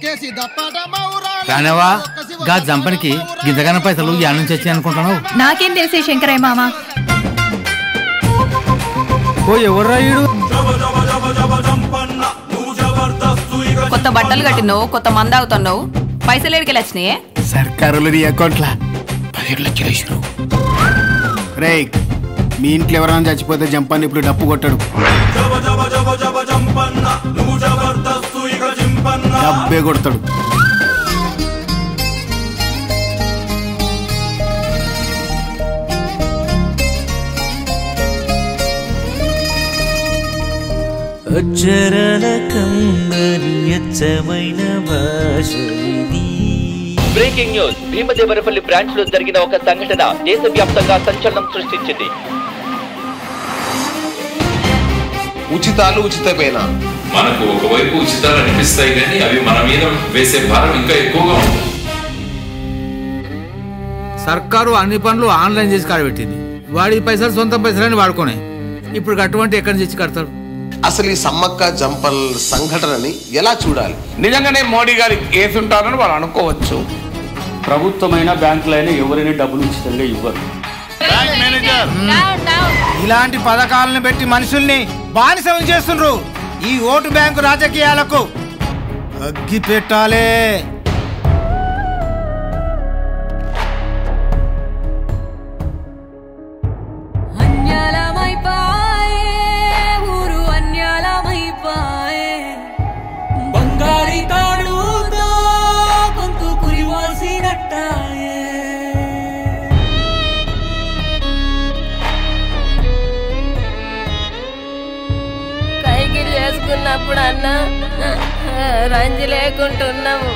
రానవా గా జంపనికి గింతగాన పైసలు యాడ నుంచి వచ్చాయి అనుకుంటున్నావు నాకేం తెలిసే శంకరయ్య మామ ఓ ఎవర్రా ఈడు కొత్త బట్టలు కట్టినావు కొత్త మంద అవుతున్నావు పైసలు ఎడికెళ్ళి వచ్చినాయే సర్కారులు నీ అకౌంట్లా పదిహేడు లక్షలు వేసారు రే మీ ఇంట్లో ఎవరైనా చచ్చిపోతే జంపాన్ని ఇప్పుడు డప్పు కొట్టాడు డబ్బే కొడతాడు అక్షరాల కమ్మని అచ్చమైన భాష ఇది బ్రేకింగ్ న్యూస్ భీమదేవరపల్లి బ్రాంచ్ లో జరిగిన ఒక సంఘటన దేశవ్యాప్తంగా సంచలనం సృష్టించింది ఉచితాలు ఉచితమేనా మనకు ఒకవైపు ఉచితాలు అనిపిస్తాయి కానీ అవి మన మీద వేసే భారం ఇంకా ఎక్కువగా ఉంటుంది సర్కారు అన్ని పనులు ఆన్లైన్ చేసి కాడబెట్టింది వాడి పైసలు సొంత పైసలని వాడుకోనే ఇప్పుడు అటువంటి ఎక్కడి నుంచి కడతాడు అసలు ఈ సమ్మక్క జంపల్ సంఘటనని ఎలా చూడాలి నిజంగానే మోడీ గారికి కేసు ఉంటారని వాళ్ళు అనుకోవచ్చు ప్రభుత్వమైన బ్యాంకులైనా ఎవరైనా డబ్బులు ఉచితంగా ఇవ్వరు ఇలాంటి పథకాలను పెట్టి మనుషుల్ని బానిసం చేస్తుండ్రు ఈ ఓటు బ్యాంకు రాజకీయాలకు అగ్గి పెట్టాలే ఊరు అన్యాలమైపాయే బంగారి తాడుతో గొంతు కురివాసినట్టాయే కైకిలు చేసుకున్నప్పుడు అన్న రంజి లేకుంటున్నాము